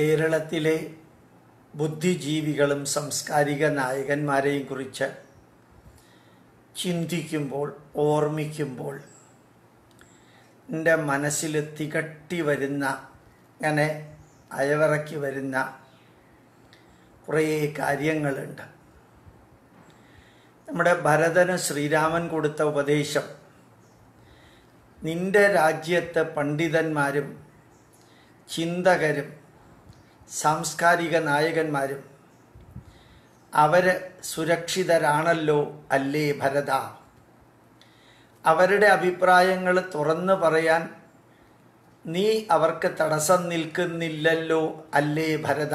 കേരളത്തിലെ ബുദ്ധിജീവികളും സാംസ്കാരിക നായകന്മാരെയും കുറിച്ച് ചിന്തിക്കുമ്പോൾ ഓർമ്മിക്കുമ്പോൾ എൻ്റെ മനസ്സിൽ തികട്ടി വരുന്ന അങ്ങനെ അയവിറക്കി വരുന്ന കുറേ കാര്യങ്ങളുണ്ട് നമ്മുടെ ഭരതന് ശ്രീരാമൻ കൊടുത്ത ഉപദേശം നിന്റെ രാജ്യത്ത് പണ്ഡിതന്മാരും ചിന്തകരും സാംസ്കാരിക നായകന്മാരും അവർ സുരക്ഷിതരാണല്ലോ അല്ലേ ഭരത അവരുടെ അഭിപ്രായങ്ങൾ തുറന്നു പറയാൻ നീ അവർക്ക് തടസ്സം നിൽക്കുന്നില്ലല്ലോ അല്ലേ ഭരത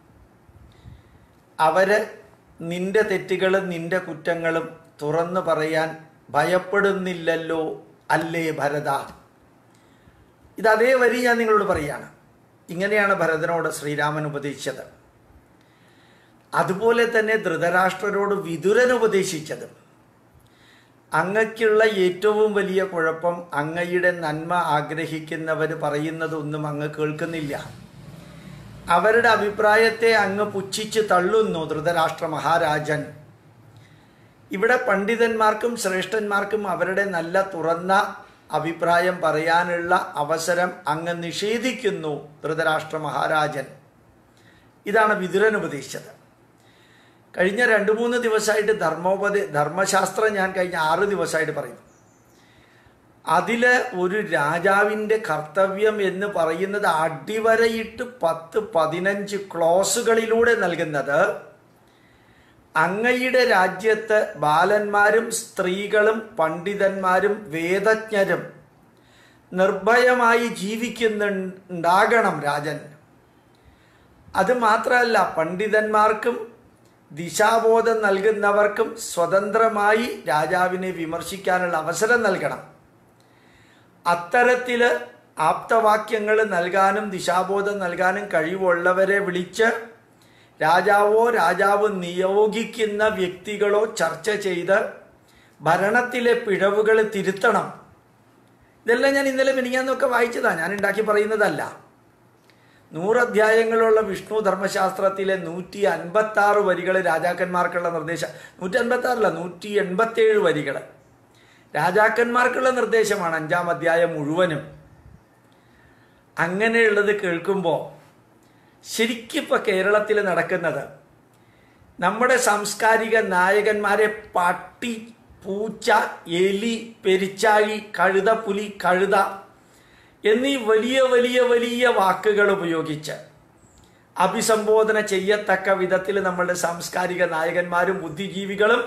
അവര് നിന്റെ തെറ്റുകളും നിന്റെ കുറ്റങ്ങളും തുറന്നു പറയാൻ ഭയപ്പെടുന്നില്ലല്ലോ അല്ലേ ഭരത ഇത് അതേ വരി ഞാൻ നിങ്ങളോട് പറയാണ് ഇങ്ങനെയാണ് ഭരതനോട് ശ്രീരാമൻ ഉപദേശിച്ചത് അതുപോലെ തന്നെ ധൃതരാഷ്ട്രരോട് വിതുരൻ ഉപദേശിച്ചത് അങ്ങയ്ക്കുള്ള ഏറ്റവും വലിയ കുഴപ്പം അങ്ങയുടെ നന്മ ആഗ്രഹിക്കുന്നവർ പറയുന്നതൊന്നും അങ്ങ് കേൾക്കുന്നില്ല അവരുടെ അഭിപ്രായത്തെ അങ്ങ് പുച്ഛിച്ച് തള്ളുന്നു ധൃതരാഷ്ട്ര മഹാരാജൻ ഇവിടെ പണ്ഡിതന്മാർക്കും ശ്രേഷ്ഠന്മാർക്കും അവരുടെ നല്ല തുറന്ന അഭിപ്രായം പറയാനുള്ള അവസരം അങ്ങ് നിഷേധിക്കുന്നു ധൃതരാഷ്ട്ര മഹാരാജൻ ഇതാണ് വിതുരൻ ഉപദേശിച്ചത് കഴിഞ്ഞ രണ്ട് മൂന്ന് ദിവസമായിട്ട് ധർമ്മോപദേ ധർമ്മശാസ്ത്രം ഞാൻ കഴിഞ്ഞ ആറ് ദിവസമായിട്ട് പറയുന്നു അതിൽ ഒരു രാജാവിൻ്റെ കർത്തവ്യം എന്ന് പറയുന്നത് അടിവരയിട്ട് പത്ത് പതിനഞ്ച് ക്ലോസുകളിലൂടെ നൽകുന്നത് അങ്ങയുടെ രാജ്യത്ത് ബാലന്മാരും സ്ത്രീകളും പണ്ഡിതന്മാരും വേദജ്ഞരും നിർഭയമായി ജീവിക്കുന്നുണ്ടാകണം രാജൻ അത് മാത്രമല്ല പണ്ഡിതന്മാർക്കും ദിശാബോധം നൽകുന്നവർക്കും സ്വതന്ത്രമായി രാജാവിനെ വിമർശിക്കാനുള്ള അവസരം നൽകണം അത്തരത്തിൽ ആപ്തവാക്യങ്ങൾ നൽകാനും ദിശാബോധം നൽകാനും കഴിവുള്ളവരെ വിളിച്ച് രാജാവോ രാജാവ് നിയോഗിക്കുന്ന വ്യക്തികളോ ചർച്ച ചെയ്ത് ഭരണത്തിലെ പിഴവുകൾ തിരുത്തണം ഇതെല്ലാം ഞാൻ ഇന്നലെ മിനിങ്ങാന്നൊക്കെ വായിച്ചതാണ് ഞാൻ ഉണ്ടാക്കി പറയുന്നതല്ല നൂറധ്യായങ്ങളുള്ള വിഷ്ണു ധർമ്മശാസ്ത്രത്തിലെ നൂറ്റി അൻപത്തി ആറ് വരികൾ രാജാക്കന്മാർക്കുള്ള നിർദ്ദേശം നൂറ്റി അൻപത്തി ആറില്ല നൂറ്റി എൺപത്തേഴ് വരികൾ രാജാക്കന്മാർക്കുള്ള നിർദ്ദേശമാണ് അഞ്ചാം അധ്യായം മുഴുവനും അങ്ങനെയുള്ളത് കേൾക്കുമ്പോൾ ശരിക്കും ഇപ്പോൾ കേരളത്തിൽ നടക്കുന്നത് നമ്മുടെ സാംസ്കാരിക നായകന്മാരെ പട്ടി പൂച്ച എലി പെരിച്ചാഴി കഴുത പുലി കഴുത എന്നീ വലിയ വലിയ വലിയ വാക്കുകൾ ഉപയോഗിച്ച് അഭിസംബോധന ചെയ്യത്തക്ക വിധത്തിൽ നമ്മളുടെ സാംസ്കാരിക നായകന്മാരും ബുദ്ധിജീവികളും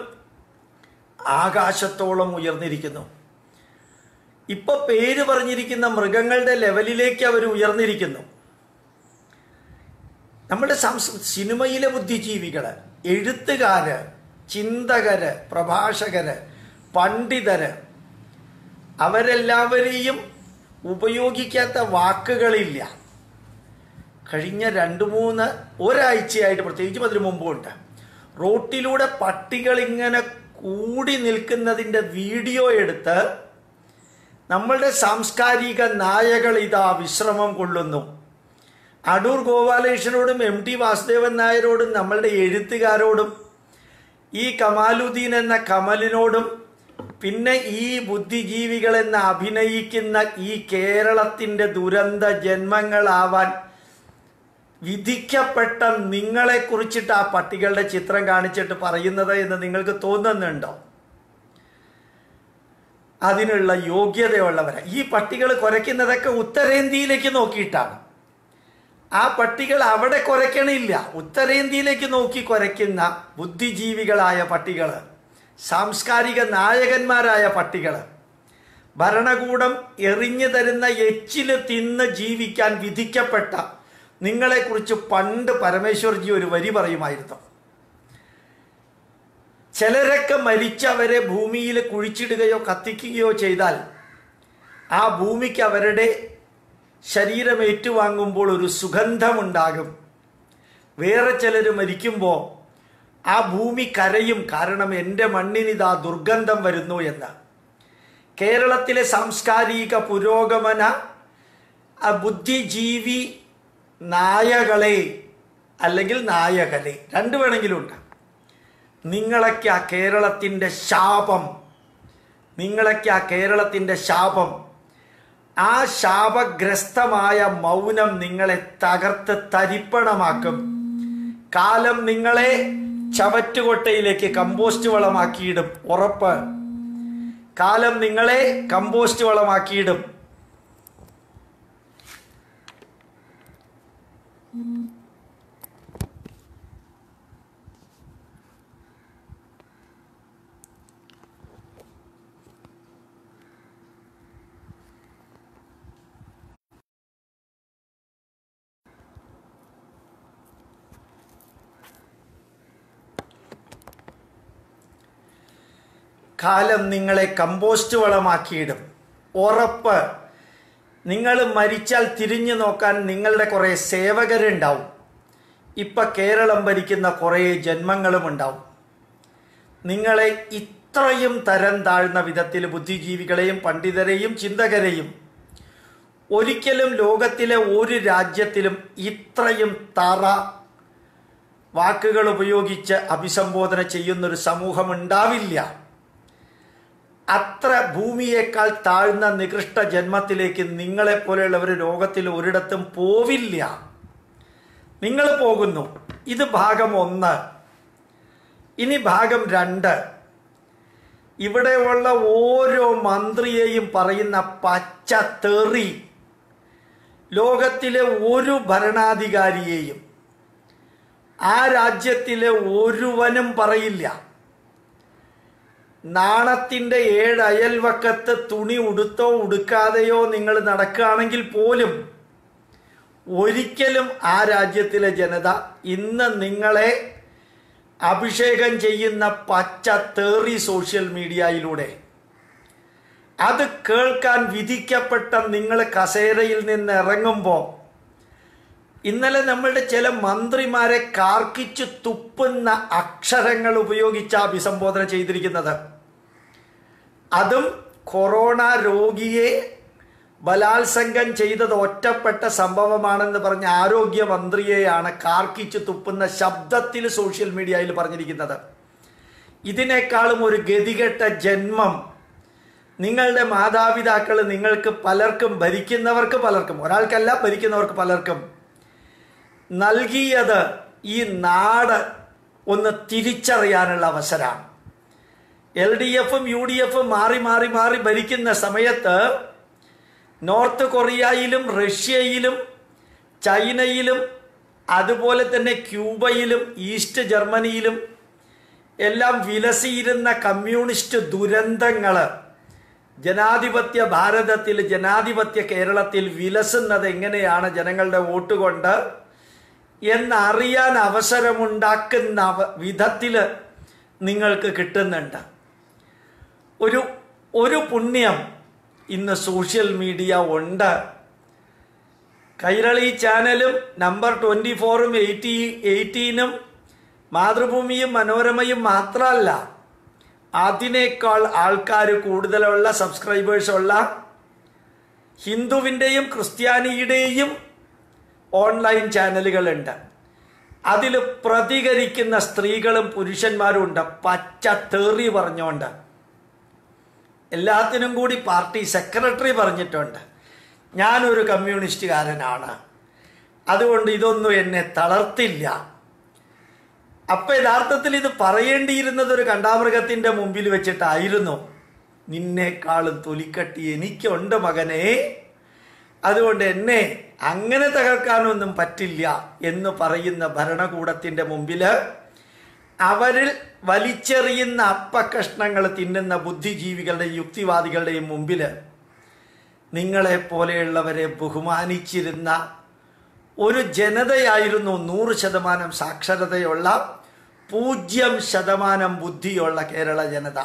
ആകാശത്തോളം ഉയർന്നിരിക്കുന്നു ഇപ്പൊ പേര് പറഞ്ഞിരിക്കുന്ന മൃഗങ്ങളുടെ ലെവലിലേക്ക് അവർ ഉയർന്നിരിക്കുന്നു നമ്മുടെ സംസ് സിനിമയിലെ ബുദ്ധിജീവികള് എഴുത്തുകാര് ചിന്തകര് പ്രഭാഷകര് പണ്ഡിതര് അവരെല്ലാവരെയും ഉപയോഗിക്കാത്ത വാക്കുകളില്ല കഴിഞ്ഞ രണ്ട് മൂന്ന് ഒരാഴ്ചയായിട്ട് പ്രത്യേകിച്ചും അതിനു മുമ്പുണ്ട് റോട്ടിലൂടെ പട്ടികൾ ഇങ്ങനെ കൂടി നിൽക്കുന്നതിൻ്റെ വീഡിയോ എടുത്ത് നമ്മളുടെ സാംസ്കാരിക നായകൾ ഇതാ വിശ്രമം കൊള്ളുന്നു അടൂർ ഗോപാലകൃഷ്ണനോടും എം ടി വാസുദേവൻ നായരോടും നമ്മളുടെ എഴുത്തുകാരോടും ഈ കമാലുദ്ദീൻ എന്ന കമലിനോടും പിന്നെ ഈ ബുദ്ധിജീവികളെന്ന് അഭിനയിക്കുന്ന ഈ കേരളത്തിൻ്റെ ദുരന്ത ജന്മങ്ങളാവാൻ വിധിക്കപ്പെട്ട നിങ്ങളെ കുറിച്ചിട്ട് ആ പട്ടികളുടെ ചിത്രം കാണിച്ചിട്ട് പറയുന്നത് എന്ന് നിങ്ങൾക്ക് തോന്നുന്നുണ്ടോ അതിനുള്ള യോഗ്യതയുള്ളവരെ ഈ പട്ടികൾ കുരയ്ക്കുന്നതൊക്കെ ഉത്തരേന്ത്യയിലേക്ക് നോക്കിയിട്ടാണ് ആ പട്ടികൾ അവിടെ കുരയ്ക്കണില്ല ഉത്തരേന്ത്യയിലേക്ക് നോക്കി കുരയ്ക്കുന്ന ബുദ്ധിജീവികളായ പട്ടികൾ സാംസ്കാരിക നായകന്മാരായ പട്ടികൾ ഭരണകൂടം എറിഞ്ഞു തരുന്ന എച്ചില് തിന്ന് ജീവിക്കാൻ വിധിക്കപ്പെട്ട നിങ്ങളെക്കുറിച്ച് പണ്ട് പരമേശ്വർജി ഒരു വരി പറയുമായിരുന്നു ചിലരൊക്കെ മരിച്ചവരെ ഭൂമിയിൽ കുഴിച്ചിടുകയോ കത്തിക്കുകയോ ചെയ്താൽ ആ ഭൂമിക്ക് അവരുടെ ശരീരം ഏറ്റുവാങ്ങുമ്പോൾ ഒരു സുഗന്ധമുണ്ടാകും വേറെ ചിലർ മരിക്കുമ്പോൾ ആ ഭൂമി കരയും കാരണം എൻ്റെ മണ്ണിനിതാ ദുർഗന്ധം വരുന്നു എന്ന് കേരളത്തിലെ സാംസ്കാരിക പുരോഗമന ആ ബുദ്ധിജീവി നായകളെ അല്ലെങ്കിൽ നായകനെ രണ്ടു വേണമെങ്കിലും ഉണ്ട് നിങ്ങളൊക്കെ ആ കേരളത്തിൻ്റെ ശാപം നിങ്ങളൊക്കെ ആ കേരളത്തിൻ്റെ ശാപം ആ ശാപഗ്രസ്തമായ മൗനം നിങ്ങളെ തകർത്ത് തരിപ്പണമാക്കും കാലം നിങ്ങളെ ചവറ്റുകൊട്ടയിലേക്ക് കമ്പോസ്റ്റ് വളമാക്കിയിടും ഉറപ്പ് കാലം നിങ്ങളെ കമ്പോസ്റ്റ് വളമാക്കിയിടും കാലം നിങ്ങളെ കമ്പോസ്റ്റ് വളമാക്കിയിടും ഉറപ്പ് നിങ്ങൾ മരിച്ചാൽ തിരിഞ്ഞു നോക്കാൻ നിങ്ങളുടെ കുറേ സേവകരുണ്ടാവും ഇപ്പം കേരളം ഭരിക്കുന്ന കുറേ ജന്മങ്ങളും ഉണ്ടാവും നിങ്ങളെ ഇത്രയും തരം താഴ്ന്ന വിധത്തിൽ ബുദ്ധിജീവികളെയും പണ്ഡിതരെയും ചിന്തകരെയും ഒരിക്കലും ലോകത്തിലെ ഒരു രാജ്യത്തിലും ഇത്രയും തറ വാക്കുകൾ ഉപയോഗിച്ച് അഭിസംബോധന ചെയ്യുന്നൊരു സമൂഹം ഉണ്ടാവില്ല അത്ര ഭൂമിയേക്കാൾ താഴ്ന്ന നികൃഷ്ട ജന്മത്തിലേക്ക് നിങ്ങളെപ്പോലെയുള്ളവർ ലോകത്തിൽ ഒരിടത്തും പോവില്ല നിങ്ങൾ പോകുന്നു ഇത് ഭാഗം ഒന്ന് ഇനി ഭാഗം രണ്ട് ഇവിടെയുള്ള ഓരോ മന്ത്രിയെയും പറയുന്ന പച്ച തെറി ലോകത്തിലെ ഒരു ഭരണാധികാരിയെയും ആ രാജ്യത്തിലെ ഒരുവനും പറയില്ല നാണത്തിൻ്റെ ഏഴ് അയൽവക്കത്ത് തുണി ഉടുത്തോ ഉടുക്കാതെയോ നിങ്ങൾ നടക്കുകയാണെങ്കിൽ പോലും ഒരിക്കലും ആ രാജ്യത്തിലെ ജനത ഇന്ന് നിങ്ങളെ അഭിഷേകം ചെയ്യുന്ന പച്ച തേറി സോഷ്യൽ മീഡിയയിലൂടെ അത് കേൾക്കാൻ വിധിക്കപ്പെട്ട നിങ്ങൾ കസേരയിൽ നിന്ന് ഇറങ്ങുമ്പോൾ ഇന്നലെ നമ്മളുടെ ചില മന്ത്രിമാരെ കാർക്കിച്ച് തുപ്പുന്ന അക്ഷരങ്ങൾ ഉപയോഗിച്ച അഭിസംബോധന ചെയ്തിരിക്കുന്നത് അതും കൊറോണ രോഗിയെ ബലാത്സംഗം ചെയ്തത് ഒറ്റപ്പെട്ട സംഭവമാണെന്ന് പറഞ്ഞ ആരോഗ്യമന്ത്രിയെയാണ് കാർക്കിച്ച് തുപ്പുന്ന ശബ്ദത്തിൽ സോഷ്യൽ മീഡിയയിൽ പറഞ്ഞിരിക്കുന്നത് ഇതിനേക്കാളും ഒരു ഗതികെട്ട ജന്മം നിങ്ങളുടെ മാതാപിതാക്കൾ നിങ്ങൾക്ക് പലർക്കും ഭരിക്കുന്നവർക്ക് പലർക്കും ഒരാൾക്കല്ല ഭരിക്കുന്നവർക്ക് പലർക്കും നൽകിയത് ഈ നാട് ഒന്ന് തിരിച്ചറിയാനുള്ള അവസരമാണ് എൽ ഡി എഫും യു ഡി എഫും മാറി മാറി മാറി ഭരിക്കുന്ന സമയത്ത് നോർത്ത് കൊറിയയിലും റഷ്യയിലും ചൈനയിലും അതുപോലെ തന്നെ ക്യൂബയിലും ഈസ്റ്റ് ജർമ്മനിയിലും എല്ലാം വിലസിയിരുന്ന കമ്മ്യൂണിസ്റ്റ് ദുരന്തങ്ങൾ ജനാധിപത്യ ഭാരതത്തിൽ ജനാധിപത്യ കേരളത്തിൽ വിലസുന്നത് എങ്ങനെയാണ് ജനങ്ങളുടെ വോട്ട് കൊണ്ട് എന്നറിയാൻ അവസരമുണ്ടാക്കുന്ന വിധത്തിൽ നിങ്ങൾക്ക് കിട്ടുന്നുണ്ട് ഒരു ഒരു പുണ്യം ഇന്ന് സോഷ്യൽ മീഡിയ ഉണ്ട് കൈരളി ചാനലും നമ്പർ ട്വൻറ്റി ഫോറും എയ്റ്റി എയ്റ്റീനും മാതൃഭൂമിയും മനോരമയും മാത്രമല്ല അതിനേക്കാൾ ആൾക്കാർ കൂടുതലുള്ള സബ്സ്ക്രൈബേഴ്സുള്ള ഹിന്ദുവിൻ്റെയും ക്രിസ്ത്യാനിയുടെയും ഓൺലൈൻ ചാനലുകളുണ്ട് അതിൽ പ്രതികരിക്കുന്ന സ്ത്രീകളും പുരുഷന്മാരും ഉണ്ട് പച്ച തേറി പറഞ്ഞുകൊണ്ട് എല്ലാത്തിനും കൂടി പാർട്ടി സെക്രട്ടറി പറഞ്ഞിട്ടുണ്ട് ഞാനൊരു കമ്മ്യൂണിസ്റ്റുകാരനാണ് അതുകൊണ്ട് ഇതൊന്നും എന്നെ തളർത്തില്ല അപ്പൊ യഥാർത്ഥത്തിൽ ഇത് പറയേണ്ടിയിരുന്നത് ഒരു കണ്ടാമൃഗത്തിന്റെ മുമ്പിൽ വെച്ചിട്ടായിരുന്നു നിന്നേക്കാളും തൊലിക്കട്ടി എനിക്കുണ്ട് മകനെ അതുകൊണ്ട് എന്നെ അങ്ങനെ തകർക്കാനൊന്നും പറ്റില്ല എന്ന് പറയുന്ന ഭരണകൂടത്തിന്റെ മുമ്പിൽ അവരിൽ വലിച്ചെറിയുന്ന അപ്പക്കഷ്ണങ്ങൾ തിന്നുന്ന ബുദ്ധിജീവികളുടെയും യുക്തിവാദികളുടെയും മുമ്പിൽ നിങ്ങളെ പോലെയുള്ളവരെ ബഹുമാനിച്ചിരുന്ന ഒരു ജനതയായിരുന്നു നൂറ് ശതമാനം സാക്ഷരതയുള്ള പൂജ്യം ശതമാനം ബുദ്ധിയുള്ള കേരള ജനത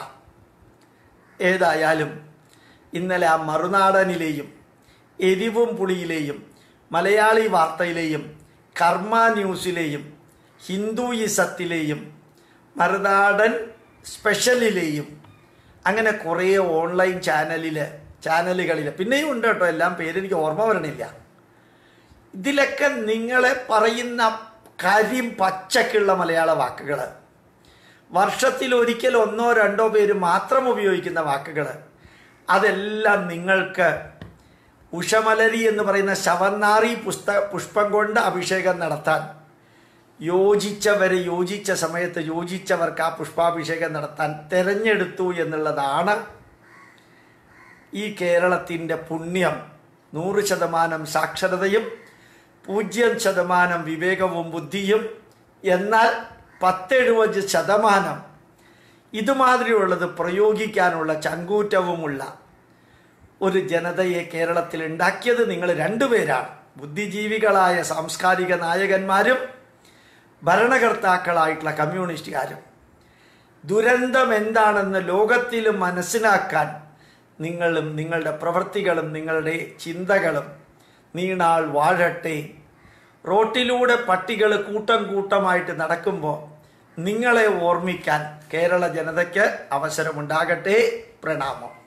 ഏതായാലും ഇന്നലെ ആ മറുനാടനിലെയും എരിവും പുളിയിലെയും മലയാളി വാർത്തയിലെയും കർമ്മ ന്യൂസിലെയും ഹിന്ദുയിസത്തിലെയും മറുനാടൻ സ്പെഷ്യലിലെയും അങ്ങനെ കുറേ ഓൺലൈൻ ചാനലിൽ ചാനലുകളിൽ പിന്നെയും ഉണ്ട് കേട്ടോ എല്ലാം പേരെനിക്ക് ഓർമ്മ വരണില്ല ഇതിലൊക്കെ നിങ്ങളെ പറയുന്ന കാര്യം പച്ചക്കുള്ള മലയാള വാക്കുകൾ വർഷത്തിൽ ഒരിക്കൽ ഒന്നോ രണ്ടോ പേര് മാത്രം ഉപയോഗിക്കുന്ന വാക്കുകൾ അതെല്ലാം നിങ്ങൾക്ക് ഉഷമലരി എന്ന് പറയുന്ന ശവന്നാറി പുസ്ത പുഷ്പം കൊണ്ട് അഭിഷേകം നടത്താൻ യോജിച്ചവരെ യോജിച്ച സമയത്ത് യോജിച്ചവർക്ക് ആ പുഷ്പാഭിഷേകം നടത്താൻ തിരഞ്ഞെടുത്തു എന്നുള്ളതാണ് ഈ കേരളത്തിൻ്റെ പുണ്യം നൂറ് ശതമാനം സാക്ഷരതയും പൂജ്യം ശതമാനം വിവേകവും ബുദ്ധിയും എന്നാൽ പത്തെഴുപത് ശതമാനം ഇതുമാതിരിയുള്ളത് പ്രയോഗിക്കാനുള്ള ചങ്കൂറ്റവുമുള്ള ഒരു ജനതയെ കേരളത്തിൽ ഉണ്ടാക്കിയത് നിങ്ങൾ രണ്ടുപേരാണ് ബുദ്ധിജീവികളായ സാംസ്കാരിക നായകന്മാരും ഭരണകർത്താക്കളായിട്ടുള്ള കമ്മ്യൂണിസ്റ്റുകാരും ദുരന്തം എന്താണെന്ന് ലോകത്തിൽ മനസ്സിലാക്കാൻ നിങ്ങളും നിങ്ങളുടെ പ്രവൃത്തികളും നിങ്ങളുടെ ചിന്തകളും നീണാൾ വാഴട്ടെ റോട്ടിലൂടെ പട്ടികൾ കൂട്ടം കൂട്ടമായിട്ട് നടക്കുമ്പോൾ നിങ്ങളെ ഓർമ്മിക്കാൻ കേരള ജനതയ്ക്ക് അവസരമുണ്ടാകട്ടെ പ്രണാമം